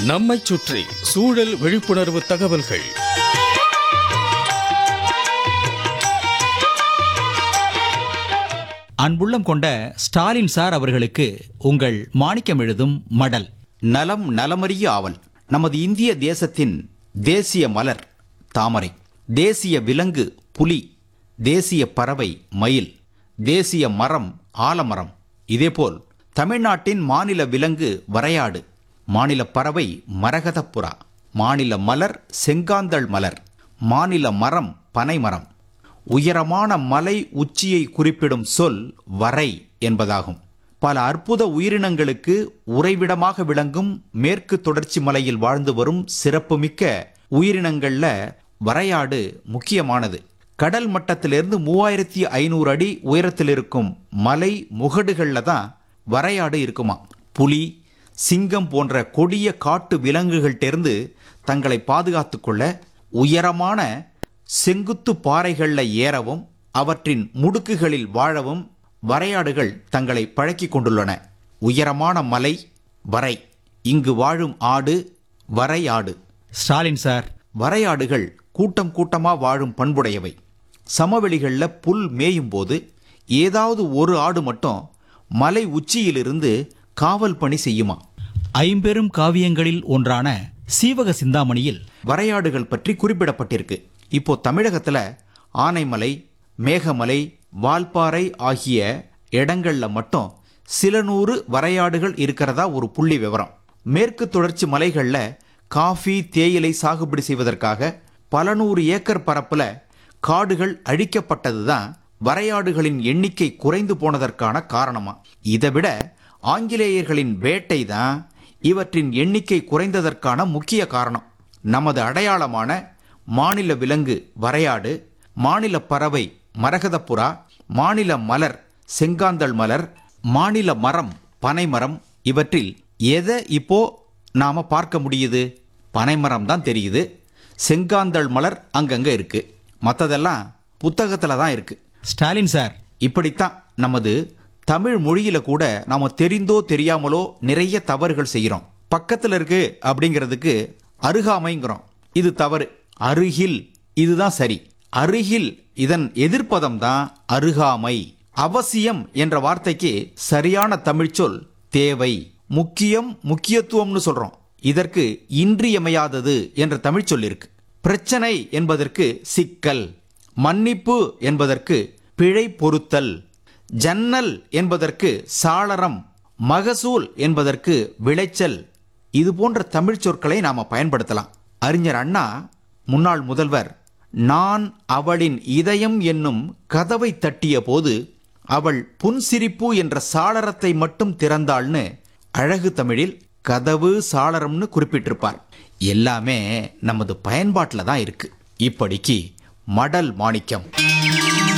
நம்மைச் சுற்றி சூழல் விழிப்புணர்வு தகவல்கள் அன்புள்ளம் கொண்ட ஸ்டாலின் சார் அவர்களுக்கு உங்கள் மாணிக்கம் எழுதும் மடல் நலம் நலமறிய ஆவல் நமது இந்திய தேசத்தின் தேசிய மலர் தாமரை தேசிய விலங்கு புலி தேசிய பறவை மயில் தேசிய மரம் ஆலமரம் இதேபோல் தமிழ்நாட்டின் மாநில விலங்கு வரையாடு மாநில பறவை மரகதப்புறா மாநில மலர் செங்காந்தள் மலர் மாநில மரம் பனைமரம் உயரமான மலை உச்சியை குறிப்பிடும் சொல் வரை என்பதாகும் பல அற்புத உயிரினங்களுக்கு உறைவிடமாக விளங்கும் மேற்கு தொடர்ச்சி மலையில் வாழ்ந்து வரும் சிறப்புமிக்க உயிரினங்கள்ல வரையாடு முக்கியமானது கடல் மட்டத்திலிருந்து மூவாயிரத்தி ஐநூறு அடி உயரத்தில் இருக்கும் மலை முகடுகள்ல தான் வரையாடு இருக்குமா புலி சிங்கம் போன்ற கொடிய காட்டு விலங்குகள்கிட்டேருந்து தங்களை பாதுகாத்துக் கொள்ள உயரமான செங்குத்து பாறைகள்ல ஏறவும் அவற்றின் முடுக்குகளில் வாழவும் வரையாடுகள் தங்களை பழக்கிக் கொண்டுள்ளன உயரமான மலை வரை இங்கு வாழும் ஆடு வரையாடு ஸ்டாலின் சார் வரையாடுகள் கூட்டம் கூட்டமா வாழும் பண்புடையவை சமவெளிகள்ல புல் மேயும் போது ஏதாவது ஒரு ஆடு மட்டும் மலை உச்சியிலிருந்து காவல் பணி செய்யுமா ஐம்பெரும் காவியங்களில் ஒன்றான சீவக சிந்தாமணியில் வரையாடுகள் பற்றி குறிப்பிடப்பட்டிருக்கு இப்போ தமிழகத்துல ஆனைமலை மேகமலை வால்பாறை ஆகிய இடங்கள்ல மட்டும் சில நூறு வரையாடுகள் இருக்கிறதா ஒரு புள்ளி விவரம் மேற்கு தொடர்ச்சி மலைகள்ல காஃபி தேயிலை சாகுபடி செய்வதற்காக பல நூறு ஏக்கர் பரப்புல காடுகள் அழிக்கப்பட்டதுதான் வரையாடுகளின் எண்ணிக்கை குறைந்து போனதற்கான காரணமா இதை விட ஆங்கிலேயர்களின் வேட்டை தான் இவற்றின் எண்ணிக்கை குறைந்ததற்கான முக்கிய காரணம் நமது அடையாளமான மாநில விலங்கு வரையாடு மாநில பறவை மரகதப்புறா மாநில மலர் செங்காந்தள் மலர் மாநில மரம் பனைமரம் இவற்றில் எதை இப்போ நாம பார்க்க முடியுது பனைமரம் தான் தெரியுது செங்காந்தள் மலர் அங்கங்க இருக்கு மற்றதெல்லாம் புத்தகத்துல தான் இருக்கு ஸ்டாலின் சார் இப்படித்தான் நமது தமிழ் மொழியில கூட நாம தெரிந்தோ தெரியாமலோ நிறைய தவறுகள் செய்கிறோம் பக்கத்துல இருக்கு அப்படிங்கிறதுக்கு அருகாமைங்கிறோம் இது தவறு அருகில் இதுதான் சரி அருகில் இதன் எதிர்ப்பதம் தான் அருகாமை அவசியம் என்ற வார்த்தைக்கு சரியான தமிழ்ச்சொல் தேவை முக்கியம் முக்கியத்துவம்னு சொல்றோம் இதற்கு இன்றியமையாதது என்ற தமிழ்ச்சொல் இருக்கு பிரச்சனை என்பதற்கு சிக்கல் மன்னிப்பு என்பதற்கு பிழை பொறுத்தல் ஜன்னல் என்பதற்கு சாளரம் மகசூல் என்பதற்கு விளைச்சல் இது போன்ற தமிழ் சொற்களை நாம பயன்படுத்தலாம் அறிஞர் அண்ணா முன்னாள் முதல்வர் நான் அவளின் இதயம் என்னும் கதவை தட்டிய போது அவள் புன்சிரிப்பு என்ற சாளரத்தை மட்டும் திறந்தாள்னு அழகு தமிழில் கதவு சாளரம்னு குறிப்பிட்டிருப்பார் எல்லாமே நமது பயன்பாட்டில் தான் இருக்கு இப்படிக்கு மடல் மாணிக்கம்